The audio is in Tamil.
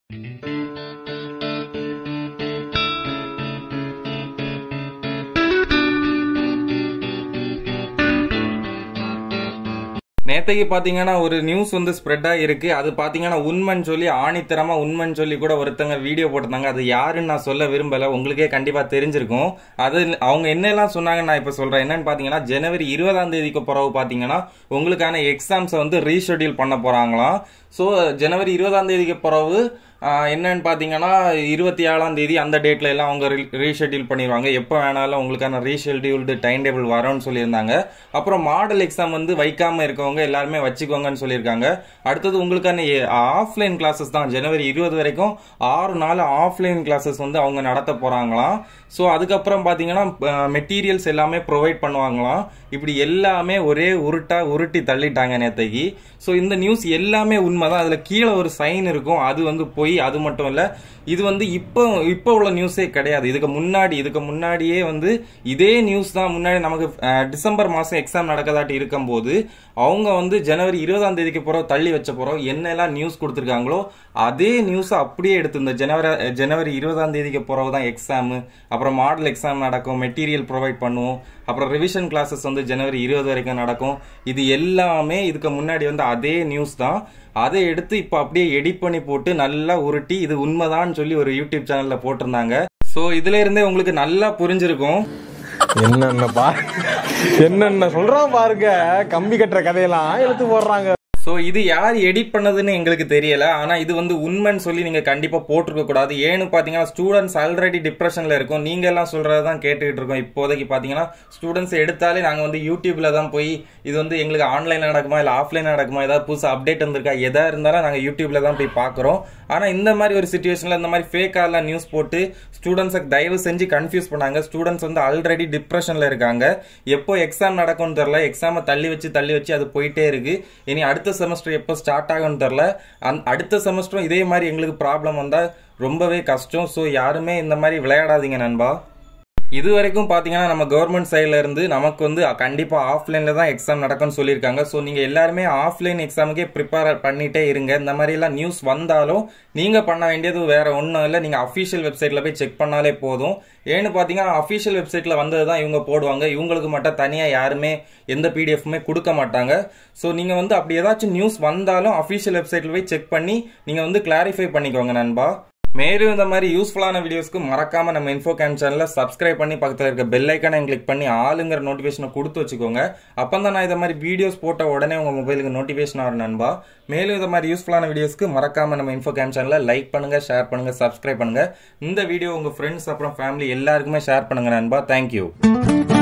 நேத்தைக்கு பாத்தீங்கன்னா ஒரு நியூஸ் வந்து ஸ்ப்ரெட் ஆகிருக்கு அது பாத்தீங்கன்னா உண்மைன்னு சொல்லி ஆணித்தரமா உண்மைன்னு சொல்லி கூட ஒருத்தங்க வீடியோ போட்டிருந்தாங்க அது யாருன்னு நான் சொல்ல விரும்பல உங்களுக்கே கண்டிப்பா தெரிஞ்சிருக்கும் அது அவங்க என்னெல்லாம் சொன்னாங்கன்னு நான் இப்ப சொல்றேன் என்னன்னு பாத்தீங்கன்னா ஜனவரி இருபதாம் தேதிக்கு பிறகு பாத்தீங்கன்னா உங்களுக்கான எக்ஸாம்ஸை வந்து ரீஷெட்யூல் பண்ண போறாங்களாம் ஸோ ஜனவரி இருபதாம் தேதிக்கு பிறகு ஆஹ் என்னன்னு பார்த்தீங்கன்னா இருபத்தி ஏழாம் தேதி அந்த டேட்ல எல்லாம் அவங்க ரீஷெட்யூல் பண்ணிடுவாங்க எப்போ வேணாலும் உங்களுக்கான ரீஷெட்யூல்டு டைம் டேபிள் வரும்னு சொல்லியிருந்தாங்க அப்புறம் மாடல் எக்ஸாம் வந்து வைக்காம இருக்கவங்க எல்லாருமே வச்சுக்கோங்கன்னு சொல்லியிருக்காங்க அடுத்தது உங்களுக்கான ஆஃப்லைன் கிளாஸஸ் தான் ஜனவரி இருபது வரைக்கும் ஆறு நாள் ஆஃப்லைன் கிளாஸஸ் வந்து அவங்க நடத்த போறாங்களாம் ஸோ அதுக்கப்புறம் பார்த்தீங்கன்னா மெட்டீரியல்ஸ் எல்லாமே ப்ரொவைட் பண்ணுவாங்களாம் இப்படி எல்லாமே ஒரே உருட்டா உருட்டி தள்ளிட்டாங்க நேத்தைக்கு ஸோ இந்த நியூஸ் எல்லாமே உண்மைதான் அதில் கீழே ஒரு சைன் இருக்கும் அது வந்து போய் அது மட்டும் இல்லை இது வந்து இப்போ இப்போ உள்ள நியூஸே கிடையாது இதுக்கு முன்னாடி இதுக்கு முன்னாடியே வந்து இதே நியூஸ் தான் முன்னாடி நமக்கு அஹ், டிசம்பர் மாதம் எக்ஸாம் நடக்கதாட்டி இருக்கும்போது அவங்க வந்து ஜனவரி இருபதாம் தேதிக்கு பிறகு தள்ளி வச்ச பிறகு என்னெல்லாம் நியூஸ் கொடுத்துருக்காங்களோ அதே நியூஸை அப்படியே எடுத்து இந்த ஜனவரி ஜனவரி இருபதாம் தேதிக்கு பிறகு தான் எக்ஸாமு அப்புறம் மாடல் எக்ஸாம் நடக்கும் மெட்டீரியல் ப்ரொவைட் பண்ணுவோம் அப்புறம் ரிவிஷன் கிளாஸஸ் வந்து ஜனவரி இருபது வரைக்கும் நடக்கும் இது எல்லாமே இதுக்கு முன்னாடி வந்து அதே நியூஸ் தான் அதை எடுத்து இப்போ அப்படியே எடிட் பண்ணி போட்டு நல்லா உருட்டி இது உண்மைதான்னு சொல்லி ஒரு யூடியூப் சேனல்ல போட்டிருந்தாங்க ஸோ இதுல இருந்தே உங்களுக்கு நல்லா புரிஞ்சிருக்கும் என்னென்ன பா என்னென்ன சொல்றான் பாருங்க கம்பி கட்டுற கதையெல்லாம் எடுத்து போடுறாங்க ஸோ இது யார் எடிட் பண்ணதுன்னு எங்களுக்கு தெரியல ஆனால் இது வந்து உண்மைன்னு சொல்லி நீங்கள் கண்டிப்பாக போட்டிருக்க கூடாது ஏன்னு பார்த்தீங்கன்னா ஸ்டூடெண்ட்ஸ் ஆல்ரெடி டிப்ரெஷனில் இருக்கும் நீங்கள் எல்லாம் சொல்கிறது தான் கேட்டுக்கிட்டு இருக்கோம் இப்போதைக்கு பார்த்தீங்கன்னா ஸ்டூடெண்ட்ஸ் எடுத்தாலே நாங்கள் வந்து யூடியூப்ல தான் போய் இது வந்து எங்களுக்கு ஆன்லைனில் நடக்குமா இல்லை ஆஃப்லைன் நடக்குமா ஏதாவது புதுசு அப்டேட் வந்திருக்கா எதா இருந்தாலும் நாங்கள் யூடியூப்ல தான் போய் பார்க்குறோம் ஆனால் இந்த மாதிரி ஒரு சுச்சுவேஷனில் இந்த மாதிரி ஃபேக்காலாம் நியூஸ் போட்டு ஸ்டூடெண்ட்ஸை தயவு செஞ்சு கன்ஃபியூஸ் பண்ணாங்க ஸ்டூடெண்ட்ஸ் வந்து ஆல்ரெடி டிப்ரெஷனில் இருக்காங்க எப்போ எக்ஸாம் நடக்கும்னு தெரில எக்ஸாமை தள்ளி வச்சு தள்ளி வச்சு அது போயிட்டே இருக்கு இனி அடுத்த செமஸ்டர் எப்போ ஸ்டார்ட் ஆகும்னு தெரில அந் அடுத்த செமஸ்டரும் இதே மாதிரி எங்களுக்கு ப்ராப்ளம் வந்தால் ரொம்பவே கஷ்டம் ஸோ யாருமே இந்த மாதிரி விளையாடாதீங்க நண்பா இது வரைக்கும் பாத்தீங்கன்னா நம்ம கவர்மெண்ட் சைட்ல இருந்து நமக்கு வந்து கண்டிப்பா ஆஃப்லைன்ல தான் எக்ஸாம் நடக்கும்னு சொல்லியிருக்காங்க ஸோ நீங்க எல்லாருமே ஆஃப்லைன் எக்ஸாமுக்கே ப்ரிப்பேர் பண்ணிட்டே இருங்க இந்த மாதிரி எல்லாம் நியூஸ் வந்தாலும் நீங்க பண்ண வேண்டியது வேற ஒன்றும் இல்லை நீங்க அஃபிஷியல் வெப்சைட்ல போய் செக் பண்ணாலே போதும் ஏன்னு பாத்தீங்கன்னா அஃபிஷியல் வெப்சைட்ல வந்தது தான் இவங்க போடுவாங்க இவங்களுக்கு மட்டும் தனியா யாருமே எந்த பிடிஎஃப்மே கொடுக்க மாட்டாங்க ஸோ நீங்க வந்து அப்படி ஏதாச்சும் நியூஸ் வந்தாலும் அஃபிஷியல் வெப்சைட்ல போய் செக் பண்ணி நீங்க வந்து கிளாரிஃபை பண்ணிக்கோங்க நண்பா மேலும் இந்த மாதிரி யூஸ்ஃபுல்லான வீடியோஸ்க்கு மறக்காம நம்ம இன்ஃபோ கேம் சேனலை சப்ஸ்கிரைப் பண்ணி பக்கத்தில் இருக்க பெல் ஐக்கானை கிளிக் பண்ணி ஆளுங்கிற நோட்டிஃபிகேஷனை கொடுத்து வச்சுக்கோங்க அப்போ தான் நான் இந்த மாதிரி வீடியோஸ் போட்ட உடனே உங்க மொபைலுக்கு நோட்டிஃபிகேஷன் ஆகும் நண்பா மேலும் இந்த மாதிரி யூஸ்ஃபுல்லான வீடியோஸ்க்கு மறக்காம நம்ம இன்ஃபோ கேம் சேனலை லைக் பண்ணுங்க ஷேர் பண்ணுங்க சப்ஸ்கிரைப் பண்ணுங்க இந்த வீடியோ உங்க ஃப்ரெண்ட்ஸ் அப்புறம் ஃபேமிலி எல்லாருக்குமே ஷேர் பண்ணுங்க நண்பா தேங்க்யூ